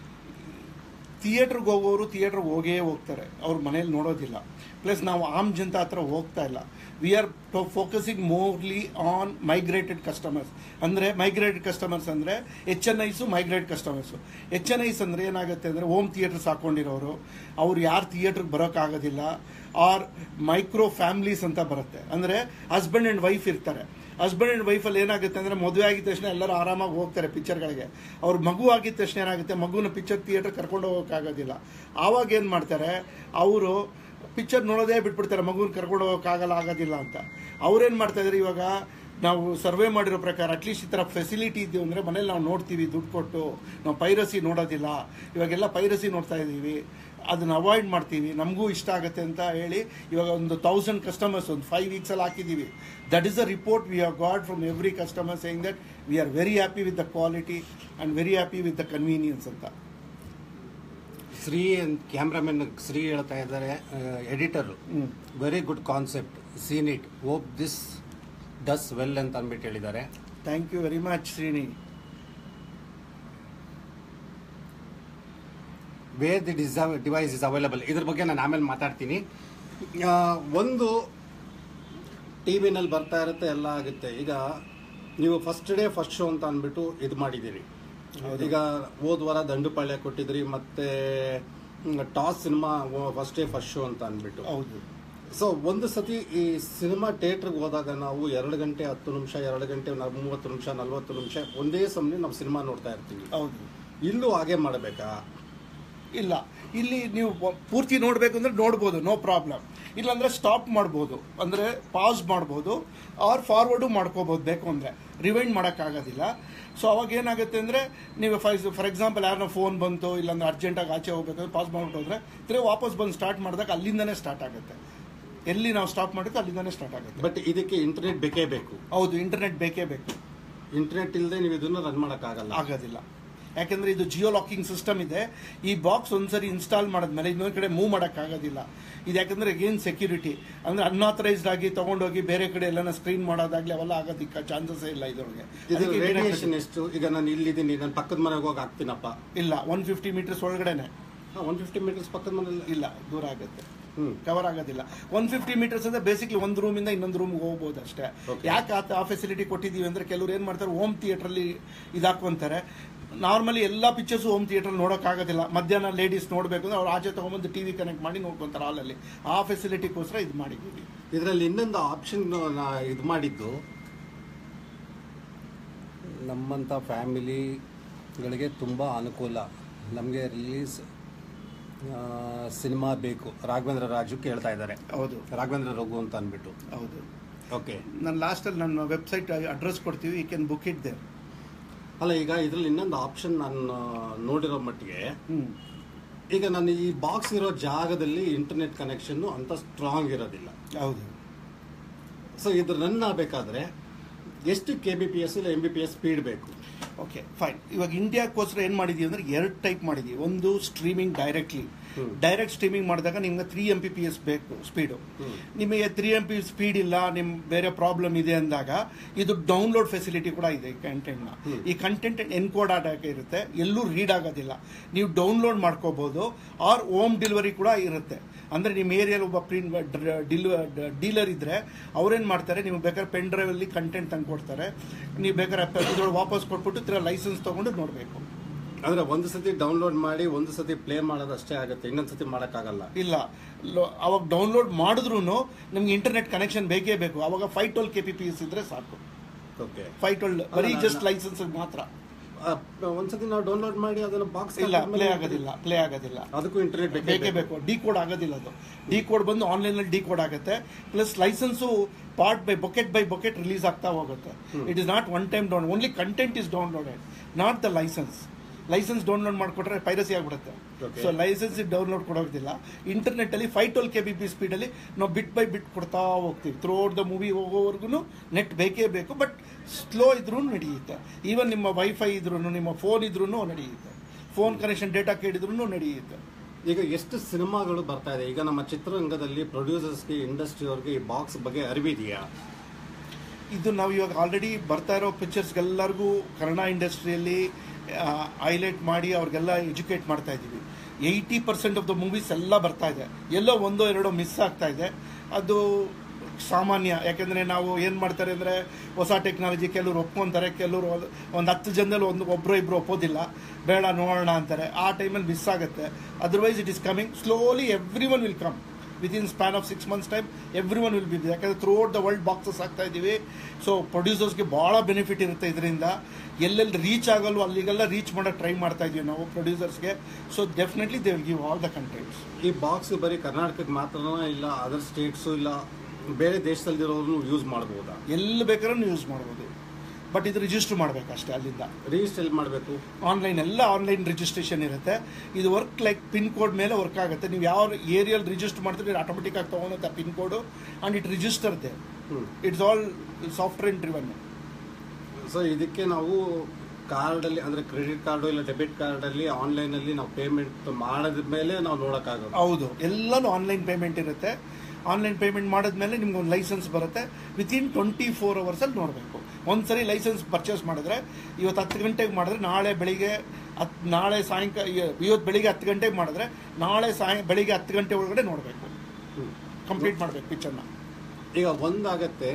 ಥಿಯೇಟ್ರಿಗೆ ಹೋಗೋರು ಥಿಯೇಟ್ರಿಗೆ ಹೋಗೇ ಹೋಗ್ತಾರೆ ಅವ್ರ ಮನೇಲಿ ನೋಡೋದಿಲ್ಲ ಪ್ಲಸ್ ನಾವು ಆಮ್ ಜನತಾ ಹತ್ರ ಹೋಗ್ತಾ ಇಲ್ಲ we are focusing morely on migrated customers ಅಂದರೆ ಮೈಗ್ರೇಟೆಡ್ ಕಸ್ಟಮರ್ಸ್ ಅಂದರೆ H N Is migrate customers H N Is ಅಂದರೆ ಏನಾಗುತ್ತೆ ಅಂದರೆ ಹೋಮ್ ಥಿಯೇಟರ್ಸ್ ಹಾಕೊಂಡಿರೋರು ಅವ್ರು ಯಾರು ಥಿಯೇಟ್ರಿಗೆ ಬರೋಕ್ಕಾಗೋದಿಲ್ಲ ಆರ್ ಮೈಕ್ರೋ ಫ್ಯಾಮ್ಲೀಸ್ ಅಂತ ಬರುತ್ತೆ ಅಂದರೆ ಹಸ್ಬೆಂಡ್ ಆ್ಯಂಡ್ ವೈಫ್ ಇರ್ತಾರೆ ಹಸ್ಬೆಂಡ್ ಆ್ಯಂಡ್ ವೈಫಲ್ಲಿ ಏನಾಗುತ್ತೆ ಅಂದರೆ ಮದುವೆ ಆಗಿದ ತಕ್ಷಣ ಎಲ್ಲರೂ ಆರಾಮಾಗಿ ಹೋಗ್ತಾರೆ ಪಿಕ್ಚರ್ಗಳಿಗೆ ಅವ್ರ ಮಗು ಆಗಿದ ತಕ್ಷಣ ಏನಾಗುತ್ತೆ ಮಗುನ ಪಿಕ್ಚರ್ ಥಿಯೇಟರ್ ಕರ್ಕೊಂಡು ಹೋಗೋಕ್ಕಾಗೋದಿಲ್ಲ ಆವಾಗ ಏನು ಮಾಡ್ತಾರೆ ಅವರು ಪಿಕ್ಚರ್ ನೋಡೋದೇ ಬಿಟ್ಬಿಡ್ತಾರೆ ಮಗುನ ಕರ್ಕೊಂಡು ಹೋಗೋಕ್ಕಾಗಲ್ಲ ಆಗೋದಿಲ್ಲ ಅಂತ ಅವ್ರೇನು ಮಾಡ್ತಾ ಇದ್ದಾರೆ ಇವಾಗ ನಾವು ಸರ್ವೆ ಮಾಡಿರೋ ಪ್ರಕಾರ ಅಟ್ಲೀಸ್ಟ್ ಈ ಥರ ಫೆಸಿಲಿಟಿ ಇದೆಯೋ ಅಂದರೆ ಮನೇಲಿ ನಾವು ನೋಡ್ತೀವಿ ದುಡ್ಡು ಕೊಟ್ಟು ನಾವು ಪೈರಸಿ ನೋಡೋದಿಲ್ಲ ಇವಾಗೆಲ್ಲ ಪೈರಸಿ ನೋಡ್ತಾ ಇದ್ದೀವಿ ಅದನ್ನ ಅವಾಯ್ಡ್ ಮಾಡ್ತೀವಿ ನಮಗೂ ಇಷ್ಟ ಆಗುತ್ತೆ ಅಂತ ಹೇಳಿ ಇವಾಗ ಒಂದು ತೌಸಂಡ್ ಕಸ್ಟಮರ್ಸ್ ಒಂದು ಫೈವ್ ವೀಕ್ಸಲ್ಲಿ ಹಾಕಿದ್ದೀವಿ that is a report we have got from every customer saying that we are very happy with the quality and very happy with the convenience ಅಂತ ಶ್ರೀ ಕ್ಯಾಮ್ರಾಮನ್ ಶ್ರೀ ಹೇಳ್ತಾ ಇದ್ದಾರೆ editor hmm. Very good concept seen it hope this does well ಅಂತ ಅಂದ್ಬಿಟ್ಟು ಹೇಳಿದ್ದಾರೆ thank you very much Srini where the device device is available ಇದ್ರ ಬಗ್ಗೆ ನಾನು ಆಮೇಲೆ ಮಾತಾಡ್ತೀನಿ ಆ, ಒಂದು ಟಿ ವಿನಲ್ಲಿ ಬರ್ತಾ ಇರುತ್ತೆ ಎಲ್ಲ ಆಗುತ್ತೆ ಈಗ ನೀವು ಫಸ್ಟ್ ಡೇ ಫಸ್ಟ್ ಶೋ ಅಂತ ಅಂದ್ಬಿಟ್ಟು ಇದು ಮಾಡಿದ್ದೀರಿ ಈಗ ಹೋದ ವಾರ ದಂಡುಪಾಳ್ಯ ಕೊಟ್ಟಿದ್ರಿ ಮತ್ತೆ Toss cinema first day first show ಅಂತ ಅಂದ್ಬಿಟ್ಟು ಹೌದು ಸೊ ಒಂದು ಸತಿ ಈ ಸಿನಿಮಾ ಥಿಯೇಟ್ರಿಗೆ ಹೋದಾಗ ನಾವು ಎರಡು ಗಂಟೆ ಹತ್ತು ನಿಮಿಷ ಎರಡು ಗಂಟೆ ನ- ಮೂವತ್ತು ನಿಮಿಷ ನಲ್ವತ್ತು ನಿಮಿಷ ಒಂದೇ ಸಮಯ ನಾವು ಸಿನಿಮಾ ನೋಡ್ತಾ ಇರ್ತೀವಿ ಹೌದು ಇಲ್ಲೂ ಹಾಗೆ ಮಾಡಬೇಕಾ ಇಲ್ಲ ಇಲ್ಲಿ ನೀವು ಪ- ಪೂರ್ತಿ ನೋಡಬೇಕು ಅಂದ್ರೆ ನೋಡ್ಬೋದು ನೋ ಪ್ರಾಬ್ಲಮ್ ಇಲ್ಲಾಂದ್ರೆ ಸ್ಟಾಪ್ ಮಾಡ್ಬೋದು ಅಂದರೆ ಪಾಸ್ ಮಾಡ್ಬೋದು ಆರ್ ಫಾರ್ವರ್ಡು ಮಾಡ್ಕೋಬೋದು ಬೇಕು ಅಂದರೆ ರಿವೈಂಡ್ ಮಾಡೋಕ್ಕಾಗೋದಿಲ್ಲ ಸೊ ಅವಾಗ ಏನಾಗುತ್ತೆ ಅಂದರೆ ನೀವು ಫಾರ್ ಫಾರ್ ಎಕ್ಸಾಂಪಲ್ ಯಾರನ್ನ ಫೋನ್ ಬಂತು ಇಲ್ಲಾಂದ್ರೆ ಅರ್ಜೆಂಟಾಗಿ ಆಚೆ ಹೋಗ್ಬೇಕಂದ್ರೆ ಪಾಸ್ ಮಾಡ್ಬಿಟ್ಟು ಹೋದ್ರೆ ತಿರ್ಗಿ ವಾಪಸ್ ಬಂದು ಸ್ಟಾರ್ಟ್ ಮಾಡಿದಾಗ ಅಲ್ಲಿಂದನೇ ಸ್ಟಾರ್ಟ್ ಆಗುತ್ತೆ ಎಲ್ಲಿ ನಾವು ಸ್ಟಾಪ್ ಮಾಡಿದ್ರೆ ಅಲ್ಲಿಂದನೇ ಸ್ಟಾರ್ಟ್ ಆಗುತ್ತೆ ಬಟ್ ಇದಕ್ಕೆ ಇಂಟರ್ನೆಟ್ ಬೇಕೇ ಬೇಕು ಹೌದು ಇಂಟರ್ನೆಟ್ ಬೇಕೇ ಬೇಕು ಇಂಟರ್ನೆಟ್ ಇಲ್ಲದೆ ನೀವು ಇದನ್ನ ರನ್ ಮಾಡೋಕ್ಕಾಗಲ್ಲ ಆಗೋದಿಲ್ಲ ಯಾಕಂದ್ರೆ ಇದು ಜಿಯೋ ಲಾಕಿಂಗ್ ಸಿಸ್ಟಮ್ ಇದೆ ಈ ಬಾಕ್ಸ್ ಒಂದ್ಸರಿ ಇನ್ಸ್ಟಾಲ್ ಮಾಡಿದ್ಮೇಲೆ ಇನ್ನೊಂದು ಕಡೆ ಮೂವ್ ಮಾಡೋಕ್ಕಾಗೋದಿಲ್ಲ ಇದು ಯಾಕಂದ್ರೆ ಏನ್ ಸೆಕ್ಯೂರಿಟಿ ಅಂದ್ರೆ ಅನ್ಆಥರೈಸ್ಡ್ ಆಗಿ ತಗೊಂಡೋಗಿ ಬೇರೆ ಕಡೆ ಎಲ್ಲ ಸ್ಕ್ರೀನ್ ಮಾಡೋದಾಗ್ಲಿ ಅವೆಲ್ಲ ಆಗೋದಿಕ್ಕ ಚಾನ್ಸಸ್ ಇಲ್ಲ ಇದ್ರೊಳಗೆ ಇದು ಅದಕ್ಕೆ internet ರೇಡಿಯೇಷನ್ ಎಷ್ಟು ಈಗ ನಾನು ಇಲ್ಲಿದ್ದೀನಿ ನನ್ನ ಪಕ್ಕದ ಮನೆಗೆ ಹೋಗಿ ಹಾಕ್ತೀನಪ್ಪ ಇಲ್ಲ ಒನ್ ಫಿಫ್ಟಿ ಮೀಟರ್ಸ್ ಒಳಗಡೆನೆ ಒನ್ ಫಿಫ್ಟಿ ಮೀಟರ್ಸ್ ಪಕ್ಕದ ಮನೇಲಿ ಇಲ್ಲ ದೂರ ಆಗುತ್ತೆ ಹ್ಮ್ ಕವರ್ ಆಗೋದಿಲ್ಲ ಒನ್ ಫಿಫ್ಟಿ ಮೀಟರ್ಸ್ ಅಂದ್ರೆ ಬೇಸಿಕ್ಲಿ ಒಂದು ರೂಮಿಂದ ಇನ್ನೊಂದು ರೂಮ್ಗೆ ಹೋಗ್ಬೋದು ಅಷ್ಟೇ Okay. ಯಾಕೆ ಆ- ಆ ಫೆಸಿಲಿಟಿ ಕೊಟ್ಟಿದ್ದೀವಿ ಅಂದ್ರೆ ಕೆಲವ್ರು ಏನ್ ಮಾಡ್ತಾರೆ ಹೋಮ್ ಥಿಯೇಟ್ರಲ್ಲಿ ಇದಾಕೊಂತಾರೆ ನಾರ್ಮಲಿ ಎಲ್ಲ ಪಿಕ್ಚರ್ಸ್ ಹೋಮ್ ಥಿಯೇಟರ್ ನೋಡೋಕ್ಕಾಗೋದಿಲ್ಲ ಮಧ್ಯಾಹ್ನ ಲೇಡೀಸ್ ನೋಡಬೇಕು ಅಂದ್ರೆ ಅವ್ರು ಆಚೆ ತಗೊಂಬಂದು ಟಿವಿ ಕನೆಕ್ಟ್ ಮಾಡಿ ನೋಡ್ಕೊಂತಾರೆ ಹಾಲಲ್ಲಿ ಆ ಫೆಸಿಲಿಟಿಗೋಸ್ಕರ ಇದು ಮಾಡಿದ್ದೀವಿ ಇದರಲ್ಲಿ ಇನ್ನೊಂದು ಆಪ್ಷನ್ ಇದು ಮಾಡಿದ್ದು ನಮ್ಮಂಥ ಫ್ಯಾಮಿಲಿಗಳಿಗೆ ತುಂಬ ಅನುಕೂಲ ನಮಗೆ ರಿಲೀಸ್ ಸಿನಿಮಾ ಬೇಕು ರಾಘವೇಂದ್ರ ರಾಜು ಕೇಳ್ತಾ ಇದ್ದಾರೆ ಹೌದು ರಾಘವೇಂದ್ರ ರಘು ಅಂತ ಅಂದ್ಬಿಟ್ಟು ಹೌದು ಓಕೆ ನಾನು ಲಾಸ್ಟಲ್ಲಿ ನನ್ನ ವೆಬ್ಸೈಟ್ ಅಡ್ರೆಸ್ ಕೊಡ್ತೀವಿ ಈ ಕ್ಯಾನ್ ಬುಕ್ ಇಟ್ ದೇ ಅಲ್ಲ ಈಗ ಇದರಲ್ಲಿ ಇನ್ನೊಂದು ಆಪ್ಷನ್ ನಾನು ನೋಡಿರೋ ಮಟ್ಟಿಗೆ ಹ್ಮ್ ಈಗ ನಾನು ಈ ಬಾಕ್ಸ್ ಇರೋ ಜಾಗದಲ್ಲಿ ಇಂಟರ್ನೆಟ್ ಕನೆಕ್ಷನ್ ಅಂತ ಸ್ಟ್ರಾಂಗ್ ಇರೋದಿಲ್ಲ ಹೌದು ಸೊ ಇದು ರನ್ ಆಗಬೇಕಾದ್ರೆ ಎಷ್ಟು ಕೆ ಬಿ ಪಿ ಎಸ್ ಇಲ್ಲ M B P S speed ಬೇಕು ಓಕೆ ಫೈನ್ ಇವಾಗ ಇಂಡಿಯಾಕ್ಕೋಸ್ಕರ ಏನು ಮಾಡಿದೀವಿ ಅಂದ್ರೆ ಎರಡು ಟೈಪ್ ಮಾಡಿದೀವಿ ಒಂದು streaming directly hmm. Direct streaming ಮಾಡಿದಾಗ ನಿಮ್ಗೆ three M P P S ಬೇಕು ಸ್ಪೀಡು ಹ್ಮ್. ನಿಮಗೆ ತ್ರೀ ಎಂ ಪಿ ಸ್ಪೀಡ್ ಇಲ್ಲ ನಿಮ್ ಬೇರೆ ಪ್ರಾಬ್ಲಮ್ ಇದೆ ಅಂದಾಗ ಇದು ಡೌನ್ಲೋಡ್ ಫೆಸಿಲಿಟಿ ಕೂಡ ಇದೆ ಈ ಕಂಟೆಂಟ್ನ ಹ್ಮ್. ಈ ಕಂಟೆಂಟ್ ಎನ್ಕೋಡ್ ಆಡಕ್ಕೆ ಇರುತ್ತೆ ಎಲ್ಲೂ ರೀಡ್ ಆಗೋದಿಲ್ಲ ನೀವು ಡೌನ್ಲೋಡ್ ಮಾಡ್ಕೋಬಹುದು ಆರ್ ಹೋಮ್ ಡೆಲಿವರಿ ಕೂಡ ಇರುತ್ತೆ ಅಂದ್ರೆ ನಿಮ್ಮ ಏರಿಯಲ್ಲಿ ಒಬ್ಬ ಪ್ರಿಂಟ್ ಡೀಲರ್ ಇದ್ರೆ ಅವ್ರೇನ್ ಮಾಡ್ತಾರೆ ನೀವು ಬೇಕಾದ್ರೆ ಪೆನ್ ಡ್ರೈವ್ ಅಲ್ಲಿ ಕಂಟೆಂಟ್ ತಂದು ಕೊಡ್ತಾರೆ ನೀವು ಬೇಕಾದ್ರೆ ಇದ್ರೊಳಗೆ ವಾಪಸ್ ಕೊಟ್ಬಿಟ್ಟು ತಿರ್ಗಾ ಲೈಸೆನ್ಸ್ ತಗೊಂಡು ನೋಡಬೇಕು ಅಂದ್ರೆ ಒಂದು ಸತಿ ಡೌನ್ಲೋಡ್ ಮಾಡಿ ಒಂದು ಸತಿ ಪ್ಲೇ ಮಾಡೋದು ಅಷ್ಟೇ ಆಗುತ್ತೆ ಇನ್ನೊಂದು ಸತಿ ಮಾಡೋಕ್ಕಾಗಲ್ಲ ಇಲ್ಲ ಲೊ- ಅವಾಗ ಡೌನ್ಲೋಡ್ ಮಾಡಿದ್ರು ನಿಮ್ಗೆ ಇಂಟರ್ನೆಟ್ ಕನೆಕ್ಷನ್ ಬೇಕೇ ಬೇಕು ಅವಾಗ five twelve K P P S ಇದ್ರೆ ಸಾಕು ಓಕೆ ಫೈವ್ ಟ್ವೆಲ್ ಬರೀ ಅಲ್ಲ, ಜಸ್ಟ್ ಅಲ್ಲ. ಲೈಸೆನ್ಸ್ ಮಾತ್ರ ಒಂದ್ಸತಿ ನಾವು ಡೌನ್ಲೋಡ್ ಮಾಡಿ ಅದನ್ನ ಬಾಕ್ಸ್ ಇಲ್ಲ ಪ್ಲೇ ಆಗೋದಿಲ್ಲ ಪ್ಲೇ ಆಗೋದಿಲ್ಲ ಅದಕ್ಕೂ ಇಂಟರ್ನೆಟ್ ಬೇಕೇ ಬೇಕೇ ಬೇಕು ಬೇಕು ಡಿ ಕೋಡ್ ಆಗೋದಿಲ್ಲ ಅದು ಡಿ ಕೋಡ್ ಬಂದು ಆನ್ಲೈನ್ ಅಲ್ಲಿ ಡಿ ಕೋಡ್ ಆಗುತ್ತೆ plus licence part by bucket by bucket release ಆಗ್ತಾ ಹೋಗುತ್ತೆ it is not one time down only content is downloaded not the licence licence download ಮಾಡಿಕೊಟ್ರೆ ಪೈರಸಿ ಆಗ್ಬಿಡುತ್ತೆ Okay. So licence download ಕೊಡೋದಿಲ್ಲ internet ಅಲ್ಲಿ five twelve K B P speed ಅಲ್ಲಿ ನಾವು bit by bit ಕೊಡ್ತಾ ಹೋಗ್ತೀವಿ ಥ್ರೂ ಔಟ್ ದ ಮೂವಿ ಹೋಗೋವರೆಗೂ net ಬೇಕೇ ಬೇಕು ಬಟ್ ಸ್ಲೋ ಇದ್ರೂ ನಡೆಯುತ್ತೆ ಈವನ್ ನಿಮ್ಮ ವೈಫೈ ಇದ್ರೂ ನಿಮ್ಮ ಫೋನ್ ಇದ್ರೂ ನಡೆಯುತ್ತೆ ಫೋನ್ ಕನೆಕ್ಷನ್ ಡೇಟಾ ಕೇಳಿದ್ರು ನಡೆಯುತ್ತೆ ಈಗ ಎಷ್ಟು ಸಿನಿಮಾಗಳು ಬರ್ತಾ ಇದೆ ಈಗ ನಮ್ಮ ಚಿತ್ರರಂಗದಲ್ಲಿ ಪ್ರೊಡ್ಯೂಸರ್ಸ್ಗೆ ಇಂಡಸ್ಟ್ರಿ ಈ ಬಾಕ್ಸ್ ಬಗ್ಗೆ ಅರಿವಿದೆಯಾ ಇದು ನಾವು ಇವಾಗ ಆಲ್ರೆಡಿ ಬರ್ತಾ ಇರೋ ಪಿಕ್ಚರ್ಸ್ಗೆಲ್ಲರಿಗೂ ಕನ್ನಡ ಇಂಡಸ್ಟ್ರಿಯಲ್ಲಿ ಹೈಲೈಟ್ ಮಾಡಿ ಅವ್ರಿಗೆಲ್ಲ ಎಜುಕೇಟ್ ಮಾಡ್ತಾ ಇದ್ದೀವಿ eighty percent of the movies ಎಲ್ಲ ಬರ್ತಾ ಇದೆ ಎಲ್ಲೋ ಒಂದೋ ಎರಡೋ ಮಿಸ್ ಆಗ್ತಾ ಇದೆ ಅದು ಸಾಮಾನ್ಯ ಯಾಕೆಂದರೆ ನಾವು ಏನು ಮಾಡ್ತಾರೆ ಅಂದರೆ ಹೊಸ ಟೆಕ್ನಾಲಜಿ ಕೆಲವರು ಒಪ್ಕೊತಾರೆ ಕೆಲವರು ಒಂದು ಹತ್ತು ಜನದಲ್ಲಿ ಒಂದು ಒಬ್ಬರು ಇಬ್ಬರು ಒಪ್ಪೋದಿಲ್ಲ ಬೇಡ ನೋಡೋಣ ಅಂತಾರೆ ಆ ಟೈಮಲ್ಲಿ ಮಿಸ್ ಆಗುತ್ತೆ otherwise it is coming slowly every one will come within span of six months time every one will be ಯಾಕಂದರೆ throughout the world boxes ಆಗ್ತಾ ಇದ್ದೀವಿ ಸೊ ಪ್ರೊಡ್ಯೂಸರ್ಸ್ಗೆ ಭಾಳ ಬೆನಿಫಿಟ್ ಇರುತ್ತೆ ಇದರಿಂದ ಎಲ್ಲೆಲ್ಲಿ ರೀಚ್ ಆಗಲ್ವೋ ಅಲ್ಲಿಗೆಲ್ಲ ರೀಚ್ ಮಾಡೋಕ್ಕೆ ಟ್ರೈ ಮಾಡ್ತಾ ಇದೀವಿ ನಾವು ಪ್ರೊಡ್ಯೂಸರ್ಸ್ಗೆ so definitely they will give all the contents ಈ ಬಾಕ್ಸ್ ಬರೀ ಕರ್ನಾಟಕಕ್ಕೆ ಮಾತ್ರನಾ ಇಲ್ಲ ಅದರ್ ಸ್ಟೇಟ್ಸು ಇಲ್ಲ ಬೇರೆ ದೇಶದಲ್ಲಿರೋರು ಯೂಸ್ ಮಾಡ್ಬೋದಾ ಎಲ್ಲಿ ಬೇಕಾದ್ರೂ ಯೂಸ್ ಮಾಡ್ಬೋದು ಬಟ್ ಇದು ರಿಜಿಸ್ಟರ್ ಮಾಡಬೇಕು ಅಷ್ಟೇ ಅಲ್ಲಿಂದ ರಿಜಿಸ್ಟರ್ ಎಲ್ಲಿ ಮಾಡಬೇಕು ಆನ್ಲೈನ್ ಎಲ್ಲ ಆನ್ಲೈನ್ ರಿಜಿಸ್ಟ್ರೇಷನ್ ಇರುತ್ತೆ ಇದು ವರ್ಕ್ ಲೈಕ್ ಪಿನ್ ಕೋಡ್ ಮೇಲೆ ವರ್ಕ್ ಆಗುತ್ತೆ ನೀವು ಯಾವ ಏರಿಯಲ್ಲಿ ರಿಜಿಸ್ಟರ್ ಮಾಡ್ತೀರಿ ಆಟೋಮೆಟಿಕ್ ಆಗಿ ತೊಗೊಳುತ್ತೆ pin code and it register then it's all software driven so ಇದಕ್ಕೆ ನಾವು ಕಾರ್ಡಲ್ಲಿ ಅಂದರೆ ಕ್ರೆಡಿಟ್ ಕಾರ್ಡು ಇಲ್ಲ ಡೆಬಿಟ್ ಕಾರ್ಡಲ್ಲಿ ಆನ್ಲೈನಲ್ಲಿ ನಾವು ಪೇಮೆಂಟ್ ಮಾಡಿದ ಮೇಲೆ ನಾವು ನೋಡೋಕ್ಕಾಗೋದು ಹೌದು ಎಲ್ಲನೂ ಆನ್ಲೈನ್ ಪೇಮೆಂಟ್ ಇರುತ್ತೆ ಆನ್ಲೈನ್ ಪೇಮೆಂಟ್ ಮಾಡಿದ್ಮೇಲೆ ನಿಮ್ಗೆ ಒಂದು ಲೈಸೆನ್ಸ್ ಬರುತ್ತೆ ವಿತಿನ್ ಟ್ವೆಂಟಿ ಫೋರ್ ಅವರ್ಸಲ್ಲಿ ನೋಡಬೇಕು ಒಂದ್ಸರಿ ಲೈಸೆನ್ಸ್ ಪರ್ಚೇಸ್ ಮಾಡಿದ್ರೆ ಇವತ್ತು ಹತ್ತು ಗಂಟೆಗೆ ಮಾಡಿದ್ರೆ ನಾಳೆ ಬೆಳಿಗ್ಗೆ ಹತ್ ನಾಳೆ ಸಾಯಂಕಾಲ ಇವತ್ತು ಬೆಳಿಗ್ಗೆ ಹತ್ತು ಗಂಟೆಗೆ ಮಾಡಿದ್ರೆ ನಾಳೆ ಸಾಯ ಬೆಳಿಗ್ಗೆ ಹತ್ತು ಗಂಟೆ ಒಳಗಡೆ ನೋಡಬೇಕು ಕಂಪ್ಲೀಟ್ ಮಾಡಬೇಕು ಪಿಕ್ಚರ್ನ ಈಗ ಒಂದಾಗತ್ತೆ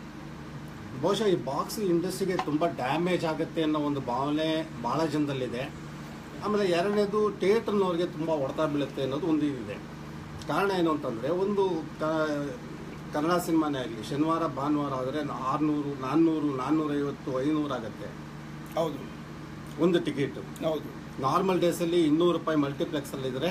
ಬಹುಶಃ ಈ ಬಾಕ್ಸ್ ಇಂಡಸ್ಟ್ರಿಗೆ ತುಂಬ ಡ್ಯಾಮೇಜ್ ಆಗುತ್ತೆ ಅನ್ನೋ ಒಂದು ಭಾವನೆ ಭಾಳ ಜನದಲ್ಲಿದೆ ಆಮೇಲೆ ಎರಡನೇದು ಥಿಯೇಟರ್ನವ್ರಿಗೆ ತುಂಬ ಹೊಡೆತ ಬೀಳುತ್ತೆ ಅನ್ನೋದು ಒಂದು ಇದೆ ಕಾರಣ ಏನು ಅಂತಂದರೆ ಒಂದು ಕ ಕನ್ನಡ ಸಿನಿಮಾನೇ ಆಗಲಿ ಶನಿವಾರ ಭಾನುವಾರ ಆದರೆ ಆರುನೂರು ನಾನ್ನೂರು ನಾನ್ನೂರೈವತ್ತು ಐನೂರು ಆಗುತ್ತೆ ಹೌದು ಒಂದು ಟಿಕೆಟು ಹೌದು ನಾರ್ಮಲ್ ಡೇಸಲ್ಲಿ ಇನ್ನೂರು ರೂಪಾಯಿ ಮಲ್ಟಿಪ್ಲೆಕ್ಸಲ್ಲಿದ್ದರೆ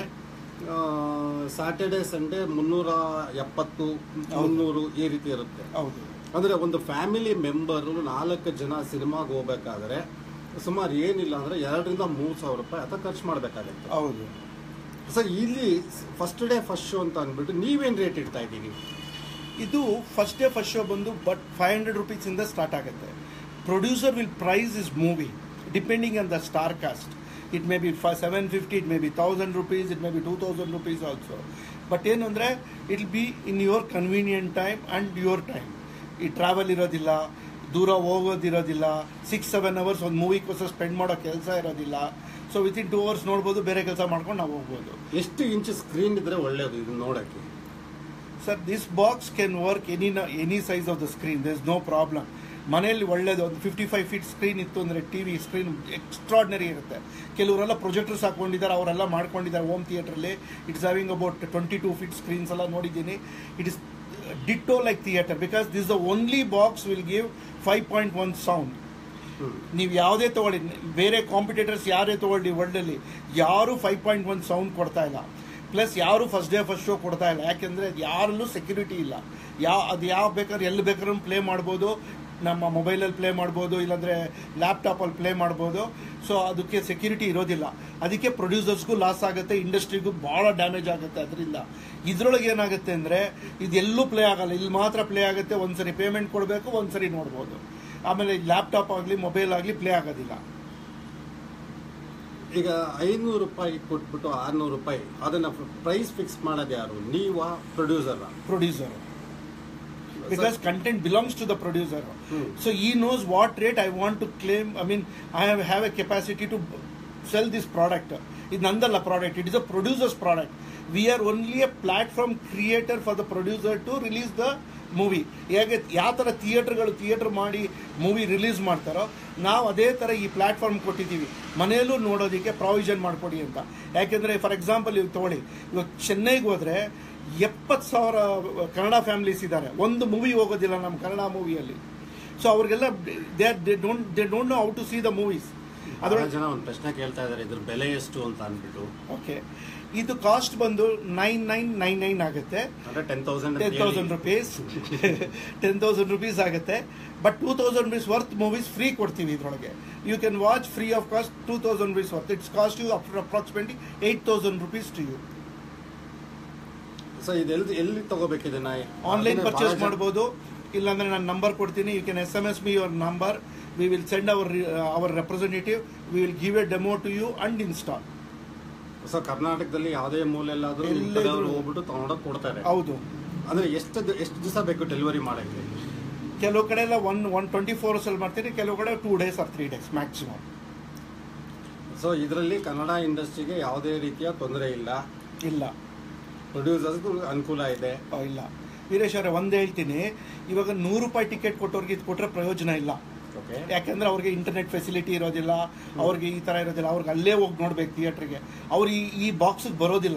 ಸ್ಯಾಟರ್ಡೆ ಸಂಡೇ ಮುನ್ನೂರ ಎಪ್ಪತ್ತು ಮುನ್ನೂರು ಈ ರೀತಿ ಇರುತ್ತೆ ಹೌದು ಅಂದರೆ ಒಂದು ಫ್ಯಾಮಿಲಿ ಮೆಂಬರು ನಾಲ್ಕು ಜನ ಸಿನಿಮಾಗೆ ಹೋಗ್ಬೇಕಾದ್ರೆ ಸುಮಾರು ಏನಿಲ್ಲ ಅಂದರೆ ಎರಡರಿಂದ ಮೂರು ಸಾವಿರ ರೂಪಾಯಿ ಅಥವಾ ಖರ್ಚು ಮಾಡಬೇಕಾಗತ್ತೆ ಹೌದು ಸರ್ ಇಲ್ಲಿ ಫಸ್ಟ್ ಡೇ ಫಸ್ಟ್ ಶೋ ಅಂತ ಅಂದ್ಬಿಟ್ಟು ನೀವೇನು ರೇಟ್ ಇಡ್ತಾ ಇದ್ದೀರಿ ಇದು ಫಸ್ಟ್ ಡೇ ಫಸ್ಟ್ ಶೋ ಬಂದು ಬಟ್ ಫೈವ್ ಹಂಡ್ರೆಡ್ ರುಪೀಸಿಂದ ಸ್ಟಾರ್ಟ್ ಆಗುತ್ತೆ producer will price is movie depending on the star cast it may be ಫ seven fifty it may be thousand rupees it may be two thousand rupees also but ಏನು ಅಂದರೆ it be in your convenient time and your time ಈ travel ಇರೋದಿಲ್ಲ ದೂರ ಹೋಗೋದಿರೋದಿಲ್ಲ six seven hours ಒಂದು ಮೂವಿಗೋಸ್ಕರ spend ಮಾಡೋ ಕೆಲಸ ಇರೋದಿಲ್ಲ ಸೊ ವಿತಿನ್ ಟೂ ಅವರ್ಸ್ ನೋಡ್ಬೋದು ಬೇರೆ ಕೆಲಸ ಮಾಡ್ಕೊಂಡು ನಾವು ಹೋಗ್ಬೋದು ಎಷ್ಟು ಇಂಚ್ ಸ್ಕ್ರೀನ್ ಇದ್ರೆ ಒಳ್ಳೆಯದು ಇದು ನೋಡೋಕ್ಕೆ sir this box can work any any size of the screen there is no problem ಮನೆಯಲ್ಲಿ ಒಳ್ಳೇದು ಒಂದು ಫಿಫ್ಟಿ ಫೈವ್ ಫೀಟ್ ಸ್ಕ್ರೀನ್ ಇತ್ತು ಅಂದರೆ ಟಿ ವಿ ಸ್ಕ್ರೀನ್ ಎಕ್ಸ್ಟ್ರಾರ್ಡಿನರಿ ಇರುತ್ತೆ ಕೆಲವರೆಲ್ಲ ಪ್ರೊಜೆಕ್ಟರ್ಸ್ ಹಾಕೊಂಡಿದ್ದಾರೆ ಅವರೆಲ್ಲ ಮಾಡ್ಕೊಂಡಿದ್ದಾರೆ ಹೋಮ್ ಥಿಯೇಟ್ರಲ್ಲಿ it's having about twenty two feet screens ಎಲ್ಲ ನೋಡಿದ್ದೀನಿ it is ditto like theatre because this the only box will give five point one sound ನೀವು ಯಾವುದೇ ತಗೊಳ್ಳಿ ಬೇರೆ ಕಾಂಪಿಟೇಟರ್ಸ್ ಯಾರೇ ತಗೊಳ್ಳಿ ವರ್ಲ್ಡಲ್ಲಿ ಯಾರು ಫೈವ್ ಪಾಯಿಂಟ್ ಒನ್ ಸೌಂಡ್ ಕೊಡ್ತಾ ಇಲ್ಲ ಪ್ಲಸ್ ಯಾರು ಫಸ್ಟ್ ಡೇ ಫಸ್ಟ್ ಶೋ ಕೊಡ್ತಾ ಇಲ್ಲ ಯಾಕೆಂದರೆ ಯಾರಲ್ಲೂ ಸೆಕ್ಯೂರಿಟಿ ಇಲ್ಲ ಯಾವ ಅದು ಯಾವ ಬೇಕಾದ್ರೆ ಎಲ್ಲಿ ಬೇಕಾದ್ರೂ ಪ್ಲೇ ಮಾಡ್ಬೋದು ನಮ್ಮ ಮೊಬೈಲಲ್ಲಿ ಪ್ಲೇ ಮಾಡ್ಬೋದು ಇಲ್ಲಾಂದರೆ ಲ್ಯಾಪ್ಟಾಪಲ್ಲಿ ಪ್ಲೇ ಮಾಡ್ಬೋದು ಸೊ ಅದಕ್ಕೆ ಸೆಕ್ಯೂರಿಟಿ ಇರೋದಿಲ್ಲ ಅದಕ್ಕೆ ಪ್ರೊಡ್ಯೂಸರ್ಸ್ಗೂ ಲಾಸ್ ಆಗುತ್ತೆ ಇಂಡಸ್ಟ್ರಿಗೂ ಭಾಳ ಡ್ಯಾಮೇಜ್ ಆಗುತ್ತೆ ಅದರಿಂದ ಇದರೊಳಗೆ ಏನಾಗುತ್ತೆ ಅಂದರೆ ಇದೆಲ್ಲೂ ಪ್ಲೇ ಆಗಲ್ಲ ಇಲ್ಲಿ ಮಾತ್ರ ಪ್ಲೇ ಆಗುತ್ತೆ ಒಂದ್ಸರಿ ಪೇಮೆಂಟ್ ಕೊಡಬೇಕು ಒಂದ್ಸರಿ ನೋಡ್ಬೋದು ಆಮೇಲೆ ಲ್ಯಾಪ್ಟಾಪ್ ಆಗಲಿ ಮೊಬೈಲ್ ಆಗಲಿ ಪ್ಲೇ ಆಗೋದಿಲ್ಲ ಈಗ ಐನೂರು ರೂಪಾಯಿ ಕೊಟ್ಬಿಟ್ಟು ಆರ್ನೂರು ರೂಪಾಯಿ ಅದನ್ನ ಪ್ರೈಸ್ ಫಿಕ್ಸ್ ಮಾಡೋದು ಯಾರು ನೀವಾ producer producer because content belongs to the producer Hmm. so he knows what rate i want to claim i mean i have, have a capacity to sell this product ಇದು ನಂದಲ್ಲ product it is a producer's product we are only a platform creator for the producer to release the movie ಹೇಗೆ ಯಾವ ಥರ ಥಿಯೇಟರ್ಗಳು theatre ಮಾಡಿ movie release ಮಾಡ್ತಾರೋ ನಾವು ಅದೇ ಥರ ಈ ಪ್ಲಾಟ್ಫಾರ್ಮ್ ಕೊಟ್ಟಿದ್ದೀವಿ ಮನೆಯಲ್ಲೂ ನೋಡೋದಕ್ಕೆ ಪ್ರಾವಿಷನ್ ಮಾಡಿಕೊಡಿ ಅಂತ ಯಾಕೆಂದರೆ ಫಾರ್ ಎಕ್ಸಾಂಪಲ್ ಇವಾಗ ತೊಗೊಳ್ಳಿ ಇವಾಗ ಚೆನ್ನೈಗೆ ಹೋದರೆ ಎಪ್ಪತ್ತು ಸಾವಿರ ಕನ್ನಡ ಫ್ಯಾಮಿಲೀಸ್ ಇದ್ದಾರೆ ಒಂದು ಮೂವಿ ಹೋಗೋದಿಲ್ಲ ನಮ್ಮ ಕನ್ನಡ ಮೂವಿಯಲ್ಲಿ ಸೊ ಅವ್ರಿಗೆಲ್ಲ they they don't they don't know how to see the movies ಬಹಳ ಅದರೊಳಗೆ ಜನ ಒಂದು ಪ್ರಶ್ನೆ ಕೇಳ್ತಾ ಇದ್ದಾರೆ ಇದ್ರ ಬೆಲೆ ಎಷ್ಟು ಅಂತ ಅಂದ್ಬಿಟ್ಟು ಓಕೆ ಇದು ಕಾಸ್ಟ್ ಬಂದು ನೈನ್ ನೈನ್ ನೈನ್ ನೈನ್ ಆಗುತ್ತೆ ಅಂದ್ರೆ ten thousand ten thousand rupees ten thousand rupees ಆಗುತ್ತೆ but two thousand rupees worth movies free ಕೊಡ್ತೀವಿ ಇದರೊಳಗೆ you can watch free of cost two thousand rupees worth it's cost you approximately eight thousand rupees to you so ಇದು ಎಲ್ಲಿ ಎಲ್ಲಿ ತಗೋಬೇಕಿದೆ ನಾ online ಅದನ್ನೇ purchase ಬಹಳ ಜನ- ಮಾಡ್ಬೋದು ಇಲ್ಲಾಂದ್ರೆ ನಾನು ನಂಬರ್ ಕೊಡ್ತೀನಿ you can S M S me your number we will send our our representative we will give a demo to you and install so ಕರ್ನಾಟಕದಲ್ಲಿ ಯಾವುದೇ ಮೂಲೆಯಲ್ಲಾದ್ರೂ ನಿಮ್ ಎಲ್ಲೇ ಕಡೆಯವ್ರು ಇದ್ರು- ಹೋಗ್ಬಿಟ್ಟು ತಗೊಂಡೋಗಿ ಕೊಡ್ತಾರೆ ಹೌದು ಅಂದ್ರೆ ಎಷ್ಟು ದಿ- ಎಷ್ಟು ದಿವಸ ಬೇಕು ಡೆಲಿವರಿ ಮಾಡಕ್ಕೆ ಕೆಲವು ಕಡೆ ಎಲ್ಲ ಒನ್ ಒನ್ ಟ್ವೆಂಟಿ ಫೋರ್ ಅಲ್ಲಿ ಮಾಡ್ತೀನಿ ಕೆಲವು ಕಡೆ two days or three days maximum so ಇದರಲ್ಲಿ ಕನ್ನಡ ಇಂಡಸ್ಟ್ರಿಗೆ ಯಾವುದೇ ರೀತಿಯ ತೊಂದರೆ ಇಲ್ಲ ಇಲ್ಲ ಪ್ರೊಡ್ಯೂಸರ್ಸ್ಗೂ ಅನುಕೂಲ ಇದೆ ಆ, ಇಲ್ಲ ವೀರೇಶ್ ಅವರೇ ಒಂದು ಹೇಳ್ತೀನಿ ಇವಾಗ ನೂರು ರೂಪಾಯಿ ಟಿಕೆಟ್ ಕೊಟ್ಟವ್ರಿಗೆ ಇದು ಕೊಟ್ಟರೆ ಪ್ರಯೋಜನ ಇಲ್ಲ ಓಕೆ ಯಾಕೆಂದ್ರೆ ಅವ್ರಿಗೆ ಇಂಟರ್ನೆಟ್ ಫೆಸಿಲಿಟಿ ಇರೋದಿಲ್ಲ ಅವ್ರಿಗೆ ಈ ಥರ ಇರೋದಿಲ್ಲ ಅವ್ರಿಗೆ ಅಲ್ಲೇ ಹೋಗಿ ನೋಡ್ಬೇಕು ಥಿಯೇಟ್ರಿಗೆ ಅವ್ರು ಈ ಈ ಬಾಕ್ಸಿಗೆ ಬರೋದಿಲ್ಲ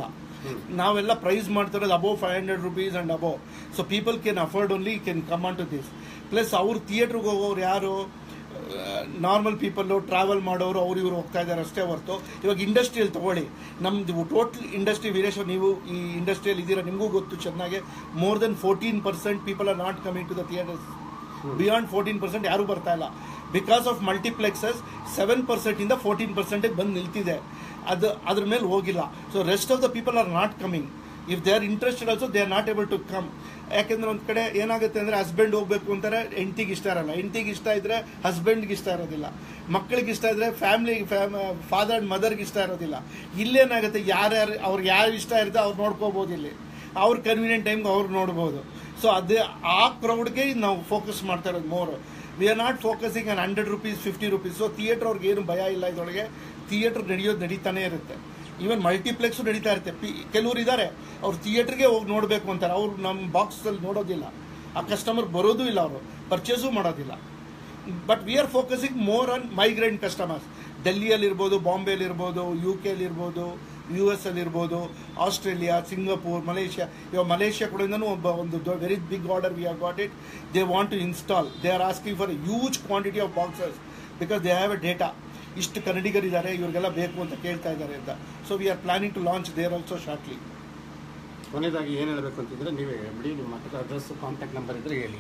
ನಾವೆಲ್ಲ ಪ್ರೈಸ್ ಮಾಡ್ತಿರೋದು above five hundred rupees and above so people can afford only can come on to this plus ಅವ್ರು ಥಿಯೇಟ್ರಿಗೆ ಹೋಗೋರು ಯಾರು ನಾರ್ಮಲ್ ಪೀಪಲ್ಲು ಟ್ರಾವೆಲ್ ಮಾಡೋರು ಅವ್ರು ಇವರು ಹೋಗ್ತಾ ಇದ್ದಾರೆ ಅಷ್ಟೇ ಹೊರತು ಇವಾಗ ಇಂಡಸ್ಟ್ರಿಯಲ್ಲಿ ತಗೊಳ್ಳಿ ನಮ್ದು ಟೋಟಲ್ ಇಂಡಸ್ಟ್ರಿ ವೀರೇಶ್ವರ್ ನೀವು ಈ ಇಂಡಸ್ಟ್ರಿಯಲ್ಲಿ ಇದ್ದೀರಾ ನಿಮಗೂ ಗೊತ್ತು ಚೆನ್ನಾಗಿ more than fourteen percent people are not coming to the theatres beyond fourteen percent ಯಾರೂ ಬರ್ತಾ ಇಲ್ಲ ಬಿಕಾಸ್ ಆಫ್ ಮಲ್ಟಿಪ್ಲೆಕ್ಸಸ್ ಸೆವೆನ್ ಪರ್ಸೆಂಟಿಂದ ಫೋರ್ಟೀನ್ ಪರ್ಸೆಂಟಿಗೆ ಬಂದು ನಿಲ್ತಿದೆ ಅದು ಅದ್ರ ಮೇಲೆ ಹೋಗಿಲ್ಲ so rest of the people are not coming if they are interested also they are not able to come ಯಾಕೆಂದ್ರೆ ಒಂದು ಕಡೆ ಏನಾಗುತ್ತೆ ಅಂದರೆ ಹಸ್ಬೆಂಡ್ ಹೋಗ್ಬೇಕು ಅಂತಾರೆ ಹೆಂಡ್ತಿಗೆ ಇಷ್ಟ ಇರಲ್ಲ ಹೆಂಡ್ತಿಗೆ ಇಷ್ಟ ಇದ್ರೆ ಹಸ್ಬೆಂಡ್ಗೆ ಇಷ್ಟ ಇರೋದಿಲ್ಲ ಮಕ್ಕಳಿಗೆ ಇಷ್ಟ ಇದ್ರೆ ಫ್ಯಾಮ್ಲಿ ಫಾದರ್ ಅಂಡ್ ಮದರ್ಗೆ ಇಷ್ಟ ಇರೋದಿಲ್ಲ ಇಲ್ಲೇನಾಗುತ್ತೆ ಯಾರ್ಯಾರು ಅವ್ರಿಗೆ ಯಾರು ಇಷ್ಟ ಇರುತ್ತೆ ಅವ್ರು ನೋಡ್ಕೋಬೋದು ಇಲ್ಲಿ ಅವ್ರ ಕನ್ವೀನಿಯಂಟ್ ಟೈಮ್ಗೆ ಅವ್ರು ನೋಡ್ಬೋದು ಸೊ ಅದೇ ಆ ಕ್ರೌಡ್ಗೆ ನಾವು ಫೋಕಸ್ ಮಾಡ್ತಾ ಇರೋದು more we are not focusing on hundred rupees fifty rupees so theatre ಅವ್ರಿಗೆ ಏನು ಭಯ ಇಲ್ಲ ಇದರೊಳಗೆ ಥಿಯೇಟರ್ ನಡೆಯೋದು ನಡೀತಾನೆ ಇರುತ್ತೆ ಈವನ್ ಮಲ್ಟಿಪ್ಲೆಕ್ಸು ನಡೀತಾ ಇರುತ್ತೆ ಪಿ ಕೆಲವ್ರು ಇದ್ದಾರೆ ಅವ್ರು ಥಿಯೇಟ್ರಿಗೆ ಹೋಗಿ ನೋಡಬೇಕು ಅಂತಾರೆ ಅವ್ರು ನಮ್ಮ ಬಾಕ್ಸಲ್ಲಿ ನೋಡೋದಿಲ್ಲ ಆ ಕಸ್ಟಮರ್ ಬರೋದು ಇಲ್ಲ ಅವರು ಪರ್ಚೇಸು ಮಾಡೋದಿಲ್ಲ but we are focusing more on migrant customers ಡೆಲ್ಲಿಯಲ್ಲಿರ್ಬೋದು ಬಾಂಬೆಲಿರ್ಬೋದು ಯು ಕೆಲಿರ್ಬೋದು ಯು ಎಸ್ ಅಲ್ಲಿರ್ಬೋದು ಆಸ್ಟ್ರೇಲಿಯಾ ಸಿಂಗಪೂರ್ ಮಲೇಷ್ಯಾ ಇವಾಗ ಮಲೇಷ್ಯಾ ಕಡೆಯಿಂದನೂ ಒಬ್ಬ ಒಂದು very big order we are got it they want to install they are asking for huge quantity of boxes because they have a data ಇಷ್ಟು ಕನ್ನಡಿಗರಿದ್ದಾರೆ ಇವ್ರಿಗೆಲ್ಲ ಬೇಕು ಅಂತ ಕೇಳ್ತಾ ಇದ್ದಾರೆ ಅಂತ so we are planning to launch there also shortly ಕೊನೆಯದಾಗಿ ಏನು ಹೇಳಬೇಕು ಅಂತಿದ್ರೆ ನೀವೇ ಬಿಡಿ ನಿಮ್ಮ ಹತ್ರ ಅಡ್ರೆಸ್ ಕಾಂಟ್ಯಾಕ್ಟ್ ನಂಬರ್ ಇದ್ರೆ ಹೇಳಿ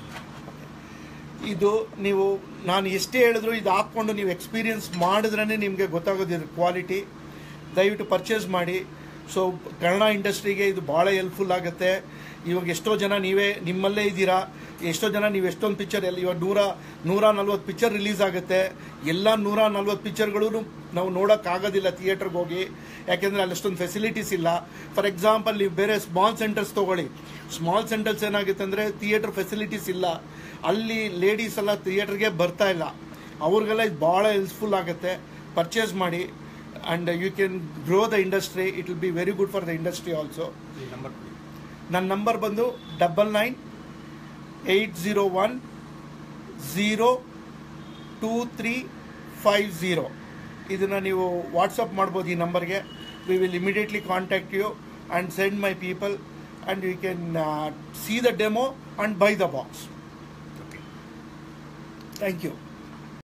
ಇದು ನೀವು ನಾನು ಎಷ್ಟೇ ಹೇಳಿದ್ರು ಇದು ಹಾಕ್ಕೊಂಡು ನೀವು ಎಕ್ಸ್ಪೀರಿಯನ್ಸ್ ಮಾಡಿದ್ರೇ ನಿಮಗೆ ಗೊತ್ತಾಗೋದಿದೆ ಕ್ವಾಲಿಟಿ ದಯವಿಟ್ಟು ಪರ್ಚೇಸ್ ಮಾಡಿ ಸೊ ಕನ್ನಡ ಇಂಡಸ್ಟ್ರಿಗೆ ಇದು ಭಾಳ ಹೆಲ್ಪ್ಫುಲ್ ಆಗುತ್ತೆ ಇವಾಗ ಎಷ್ಟೋ ಜನ ನೀವೇ ನಿಮ್ಮಲ್ಲೇ ಇದ್ದೀರಾ ಎಷ್ಟೋ ಜನ ನೀವು ಎಷ್ಟೊಂದು ಪಿಕ್ಚರ್ ಎಲ್ಲ ಇವಾಗ ನೂರ ನೂರ ನಲ್ವತ್ತು ಪಿಕ್ಚರ್ ರಿಲೀಸ್ ಆಗುತ್ತೆ ಎಲ್ಲ ನೂರ ನಲ್ವತ್ತು ಪಿಕ್ಚರ್ಗಳೂ ನಾವು ನೋಡೋಕ್ಕಾಗೋದಿಲ್ಲ ಥಿಯೇಟ್ರಿಗೆ ಹೋಗಿ ಯಾಕೆಂದರೆ ಅಲ್ಲಿ ಅಷ್ಟೊಂದು ಫೆಸಿಲಿಟೀಸ್ ಇಲ್ಲ ಫಾರ್ ಎಕ್ಸಾಂಪಲ್ ನೀವು ಬೇರೆ ಸ್ಮಾಲ್ ಸೆಂಟರ್ಸ್ ತೊಗೊಳ್ಳಿ ಸ್ಮಾಲ್ ಸೆಂಟರ್ಸ್ ಏನಾಗುತ್ತೆ ಅಂದರೆ ಥಿಯೇಟರ್ ಫೆಸಿಲಿಟೀಸ್ ಇಲ್ಲ ಅಲ್ಲಿ ಲೇಡೀಸ್ ಎಲ್ಲ ಥಿಯೇಟರ್ಗೆ ಬರ್ತಾ ಇಲ್ಲ ಅವ್ರಿಗೆಲ್ಲ ಇದು ಭಾಳ ಹೆಲ್ಪ್ಫುಲ್ ಆಗುತ್ತೆ ಪರ್ಚೇಸ್ ಮಾಡಿ and you can grow the industry it will be very good for the industry also ಈ ನಂಬರ್ ಕೊಡಿ ನನ್ನ ನಂಬರ್ ಬಂದು double nine eight zero one zero two three five zero ಇದನ್ನು ನೀವು ವಾಟ್ಸಪ್ ಮಾಡ್ಬೋದು ಈ ನಂಬರ್ಗೆ we will immediately contact you and send my people and you can see the demo and buy the box okay thank you